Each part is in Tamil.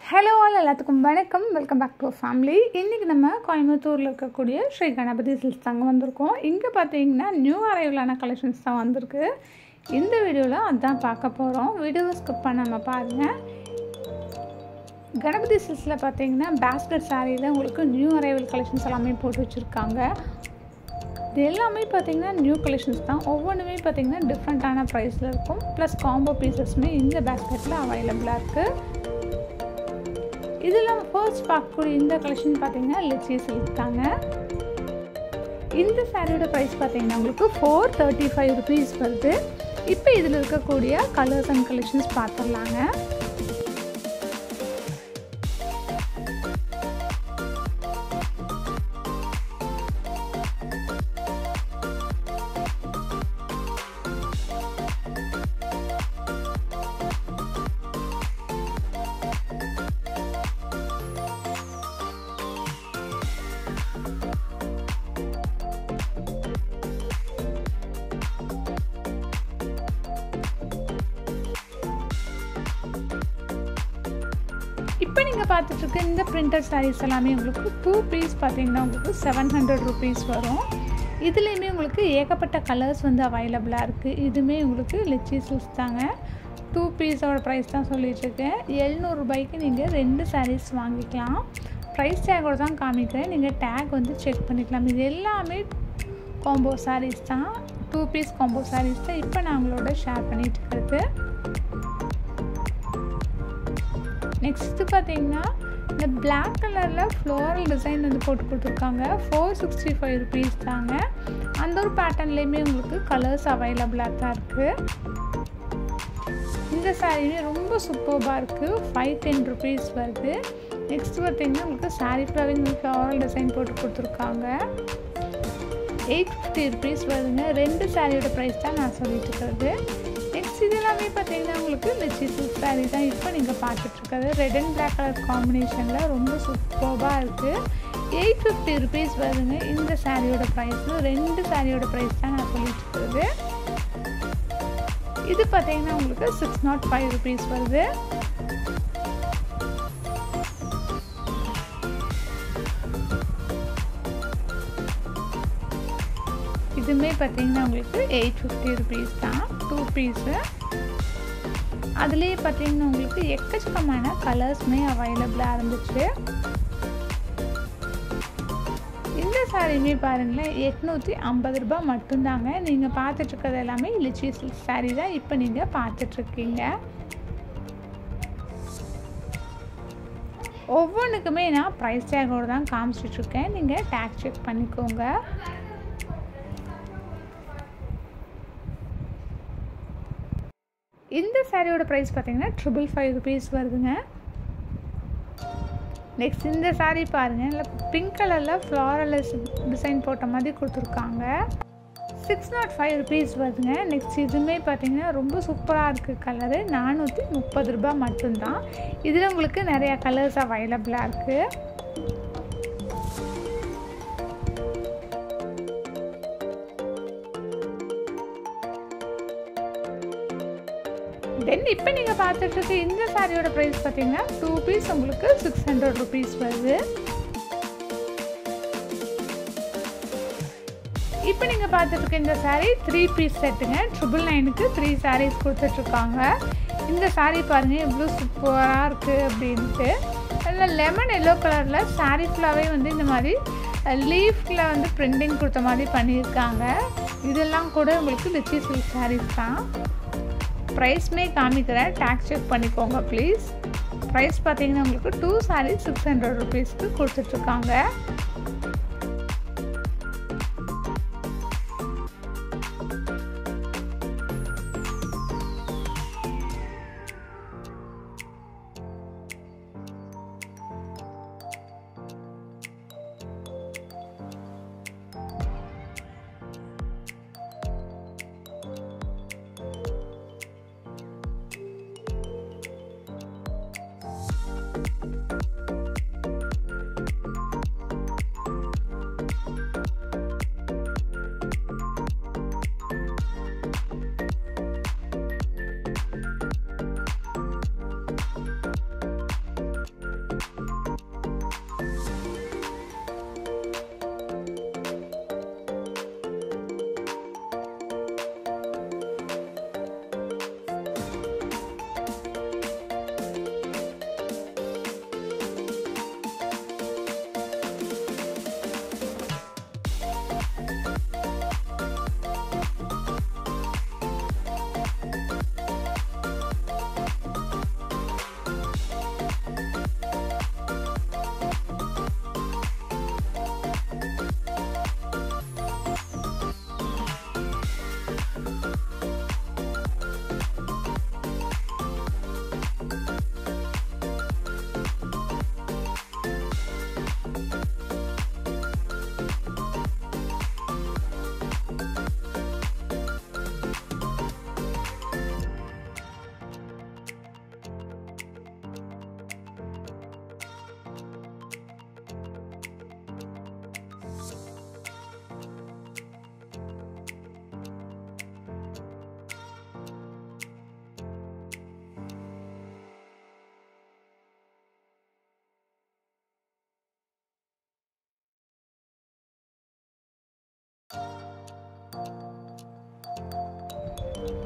ஹலோ ஆல் எல்லாத்துக்கும் வணக்கம் வெல்கம் பேக் டு ஃபேமிலி இன்றைக்கி நம்ம கோயம்புத்தூரில் இருக்கக்கூடிய ஸ்ரீ கணபதி சில்க்ஸ் தாங்க வந்திருக்கோம் இங்கே பார்த்தீங்கன்னா நியூ அரைவலான கலெக்ஷன்ஸ் தான் வந்திருக்கு இந்த வீடியோவில் அதான் பார்க்க போகிறோம் வீடியோ ஸ்கிப் பண்ணாமல் பாருங்கள் கணபதி சில்க்ஸில் பார்த்தீங்கன்னா பேஸ்கெட் சாரியில் உங்களுக்கு நியூ அரைவல் கலெக்ஷன்ஸ் எல்லாமே போட்டு வச்சுருக்காங்க இது எல்லாமே பார்த்தீங்கன்னா நியூ கலெக்ஷன்ஸ் தான் ஒவ்வொன்றுமே பார்த்தீங்கன்னா டிஃப்ரெண்ட்டான ப்ரைஸில் இருக்கும் ப்ளஸ் காம்போ பீசஸுமே இந்த பேஸ்கெட்டில் அவைலபிளாக இருக்குது இதில் நம்ம ஃபர்ஸ்ட் பார்க்கக்கூடிய இந்த கலெக்ஷன் பார்த்தீங்கன்னா லிச்சி சில்க் தாங்க இந்த சாரியோட ப்ரைஸ் பார்த்தீங்கன்னா உங்களுக்கு ஃபோர் தேர்ட்டி ஃபைவ் ருபீஸ் வருது இப்போ இதில் இருக்கக்கூடிய கலர்ஸ் அண்ட் கலெக்ஷன்ஸ் பார்த்துடலாங்க இப்போ நீங்கள் பார்த்துட்ருக்க இந்த பிரிண்டட் சாரீஸ் எல்லாமே உங்களுக்கு டூ பீஸ் பார்த்தீங்கன்னா உங்களுக்கு செவன் ஹண்ட்ரட் ருபீஸ் வரும் இதுலேயுமே உங்களுக்கு ஏகப்பட்ட கலர்ஸ் வந்து அவைலபிளாக இருக்குது இதுவுமே உங்களுக்கு லிச்சி சில்க்ஸ் தாங்க டூ பீஸோட ப்ரைஸ் தான் சொல்லிட்டுருக்கேன் எழுநூறுபாய்க்கு நீங்கள் ரெண்டு சாரீஸ் வாங்கிக்கலாம் ப்ரைஸ் டேக்கோட தான் காமிக்கிறேன் நீங்கள் டேக் வந்து செக் பண்ணிக்கலாம் இது எல்லாமே காம்போ சாரீஸ் தான் டூ பீஸ் காம்போ சாரீஸ் தான் இப்போ நான் உங்களோட ஷேர் பண்ணிகிட்டு இருக்கிறது நெக்ஸ்ட்டு பார்த்தீங்கன்னா இந்த பிளாக் கலரில் ஃப்ளோரல் டிசைன் வந்து போட்டு கொடுத்துருக்காங்க ஃபோர் சிக்ஸ்டி ஃபைவ் ருபீஸ் தாங்க அந்த ஒரு பேட்டர்ன்லேயுமே உங்களுக்கு கலர்ஸ் அவைலபிளாக தான் இருக்குது இந்த சாரியுமே ரொம்ப சூப்பர்பாக இருக்குது ஃபைவ் டென் ருபீஸ் வருது நெக்ஸ்ட் பார்த்தீங்கன்னா உங்களுக்கு சாரீ ஃப்ளவரிங் ஃப்ளவரல் டிசைன் போட்டு கொடுத்துருக்காங்க எயிட் ஃபிஃப்டி ருபீஸ் வருதுங்க ரெண்டு சாரியோட ப்ரைஸ் தான் நான் சொல்லிட்டு இருக்கிறது நெக்ஸ்ட் இது எல்லாமே பார்த்தீங்கன்னா உங்களுக்கு லிச்சி சில்க் சாரீ தான் இப்போ நீங்கள் பார்த்துட்ருக்கிறது ரெட் அண்ட் பிளாக் கலர் காம்பினேஷனில் ரொம்ப சூப்பர்பாக இருக்குது எயிட் ஃபிஃப்டி ருபீஸ் வருதுங்க இந்த சாரியோட ப்ரைஸு ரெண்டு சாரியோட ப்ரைஸ் தான் நான் சொல்லிட்டு இருக்கிறது இது பார்த்தீங்கன்னா உங்களுக்கு சிக்ஸ் நாட் ஃபைவ் ருபீஸ் வருது இதுவுமே பார்த்தீங்கன்னா உங்களுக்கு எயிட் ஃபிஃப்டி ருபீஸ் தான் டூ பீஸு அதுலேயே பார்த்தீங்கன்னா உங்களுக்கு எக்கச்சக்கமான கலர்ஸுமே அவைலபிளாக இருந்துச்சு இந்த சாரியுமே பாருங்களேன் எட்நூற்றி ஐம்பது ரூபாய் மட்டும்தாங்க நீங்கள் பார்த்துட்ருக்கிறது எல்லாமே லிச்சி சில்க் சாரீ தான் இப்போ நீங்கள் பார்த்துட்ருக்கீங்க ஒவ்வொன்றுக்குமே நான் ப்ரைஸ் டேக்கோடு தான் காமிச்சிட்ருக்கேன் நீங்கள் டேக் செக் பண்ணிக்கோங்க இந்த சாரியோட ப்ரைஸ் பார்த்தீங்கன்னா ட்ரிபிள் ஃபைவ் ருபீஸ் வருதுங்க நெக்ஸ்ட் இந்த சாரீ பாருங்கள் இல்லை பிங்க் கலரில் ஃப்ளாரல் டிசைன் போட்ட மாதிரி கொடுத்துருக்காங்க சிக்ஸ் நாட் ஃபைவ் ருபீஸ் வருதுங்க நெக்ஸ்ட் இதுவுமே பார்த்தீங்கன்னா ரொம்ப சூப்பராக இருக்குது கலரு நானூற்றி முப்பது ரூபாய் மட்டும்தான் இதில் உங்களுக்கு நிறையா கலர்ஸ் அவைலபிளாக இருக்குது தென் இப்போ நீங்கள் பார்த்துட்டு இருக்க இந்த சாரியோட ப்ரைஸ் பார்த்தீங்கன்னா டூ பீஸ் உங்களுக்கு சிக்ஸ் ஹண்ட்ரட் ருபீஸ் வருது இப்போ நீங்கள் பார்த்துட்டு இருக்க இந்த சாரீ த்ரீ பீஸ் செட்டுங்க ட்ரிபிள் நைனுக்கு த்ரீ சாரீஸ் கொடுத்துட்ருக்காங்க இந்த சாரீ பாருங்கள் எவ்வளோ சூப்பராக இருக்குது அப்படின்ட்டு அதில் லெமன் எல்லோ கலரில் சாரீ ஃபுல்லாகவே வந்து இந்த மாதிரி லீஃபில் வந்து பிரிண்டிங் கொடுத்த மாதிரி பண்ணியிருக்காங்க இதெல்லாம் கூட உங்களுக்கு லிச்சி சில்க் சாரீஸ் தான் ப்ரைஸ்மே காமிக்கிறேன் டேக்ஸ் செக் பண்ணிக்கோங்க ப்ளீஸ் ப்ரைஸ் பார்த்தீங்கன்னா உங்களுக்கு டூ சாரீ சிக்ஸ் ஹண்ட்ரட் ருபீஸ்க்கு கொடுத்துட்ருக்காங்க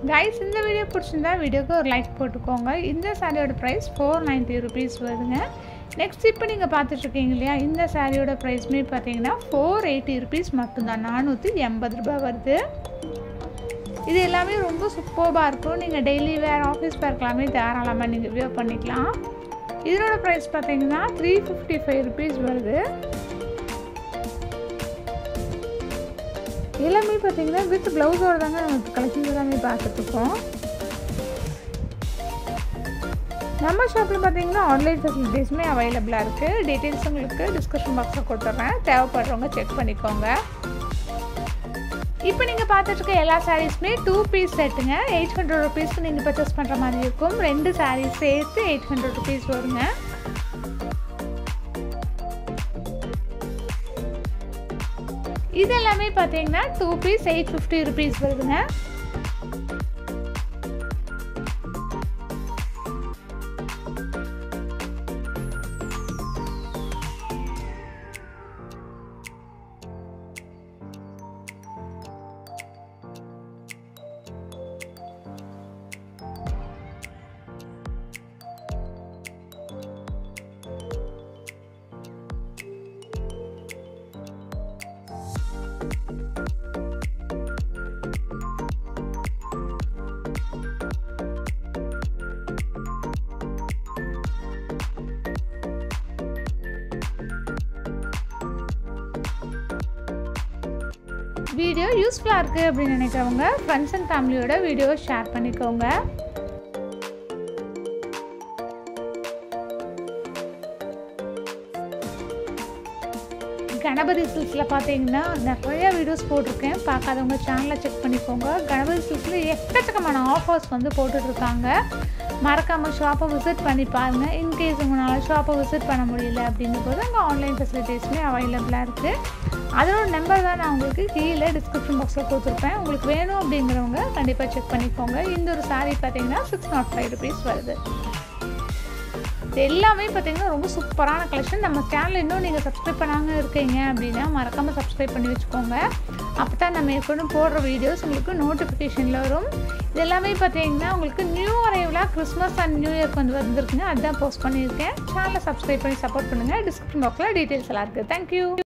கைஸ் இந்த வீடியோ பிடிச்சிருந்தா வீடியோக்கு ஒரு லைக் போட்டுக்கோங்க இந்த சாரியோட ப்ரைஸ் ஃபோர் நைன்ட்டி ருபீஸ் வருதுங்க நெக்ஸ்ட் இப்போ நீங்கள் பார்த்துட்ருக்கீங்க இல்லையா இந்த சாரியோட ப்ரைஸ்மே பார்த்தீங்கன்னா ஃபோர் எயிட்டி ருபீஸ் மட்டும்தான் நானூற்றி எண்பது ரூபாய் வருது இது எல்லாமே ரொம்ப சூப்பர்பாக இருக்கும் நீங்கள் டெய்லி வேர் ஆஃபீஸ் வேர்க்கெல்லாமே தாராளமாக நீங்கள் வியர் பண்ணிக்கலாம் இதனோட ப்ரைஸ் பார்த்தீங்கன்னா த்ரீ ஃபிஃப்டி ஃபைவ் ருபீஸ் வருது எல்லாமே பார்த்தீங்கன்னா வித் ப்ளவுஸோட தாங்க நமக்கு கலெக்ஷன்ஸ் எல்லாமே பார்த்துட்ருக்கோம் நம்ம ஷாப்பில் பார்த்தீங்கன்னா ஆன்லைன் ஃபெசிலிட்டிஸுமே அவைலபிளாக இருக்குது டீட்டெயில்ஸ் உங்களுக்கு டிஸ்கிரிப்ஷன் பாக்ஸில் கொடுத்துட்றேன் தேவைப்படுறவங்க செக் பண்ணிக்கோங்க இப்போ நீங்கள் பார்த்துட்டு எல்லா சாரீஸுமே டூ பீஸ் செட்டுங்க எயிட் ஹண்ட்ரட் ருபீஸ்க்கு நீங்கள் பர்ச்சேஸ் பண்ணுற மாதிரி இருக்கும் ரெண்டு சாரீஸ் சேர்த்து எயிட் ஹண்ட்ரட் ருபீஸ் வருங்க இது எல்லாமே பார்த்தீங்கன்னா two piece eight fifty rupees வருதுங்க வீடியோ யூஸ்ஃபுல்லாக இருக்குது அப்படின்னு நினைக்கிறவங்க ஃப்ரெண்ட்ஸ் அண்ட் ஃபேமிலியோட வீடியோவை ஷேர் பண்ணிக்கோங்க கணபதி சில்க்ஸில் பார்த்தீங்கன்னா நிறைய வீடியோஸ் போட்டிருக்கேன் பார்க்காதவங்க சேனலை செக் பண்ணிக்கோங்க கணபதி சில்க்ஸில் எக்கச்சக்கமான ஆஃபர்ஸ் வந்து போட்டுட்ருக்காங்க மறக்காமல் ஷாப்பை விசிட் பண்ணி பாருங்கள் இன்கேஸ் உங்களால் ஷாப்பை விசிட் பண்ண முடியல அப்படிங்கும் போது அங்கே ஆன்லைன் ஃபெசிலிட்டிஸுமே அவைலபிளாக இருக்குது அதோட நம்பர் தான் நான் உங்களுக்கு கீழே டிஸ்கிரிப்ஷன் பாக்ஸில் கொடுத்துருப்பேன் உங்களுக்கு வேணும் அப்படிங்கிறவங்க கண்டிப்பாக செக் பண்ணிக்கோங்க இந்த ஒரு சாரீ பார்த்தீங்கன்னா சிக்ஸ் நாட் ஃபைவ் ருபீஸ் வருது இது எல்லாமே பார்த்தீங்கன்னா ரொம்ப சூப்பரான கலெக்ஷன் நம்ம சேனல் இன்னும் நீங்கள் சப்ஸ்கிரைப் பண்ணாமல் இருக்கீங்க அப்படின்னா மறக்காமல் சப்ஸ்கிரைப் பண்ணி வச்சுக்கோங்க அப்போ தான் நம்ம எப்போதும் போடுற வீடியோஸ் உங்களுக்கு நோட்டிஃபிகேஷனில் வரும் இது எல்லாமே பார்த்தீங்கன்னா உங்களுக்கு நியூ அரைவலாக கிறிஸ்மஸ் அண்ட் நியூ இயர்க்கு வந்து வந்திருக்குங்க அதுதான் போஸ்ட் பண்ணியிருக்கேன் சேனலை சப்ஸ்கிரைப் பண்ணி சப்போர்ட் பண்ணுங்கள் டிஸ்கிரிப்ஷன் பாக்ஸில் டீட்டெயில்ஸ் எல்லாம் இருக்குது தேங்க்யூ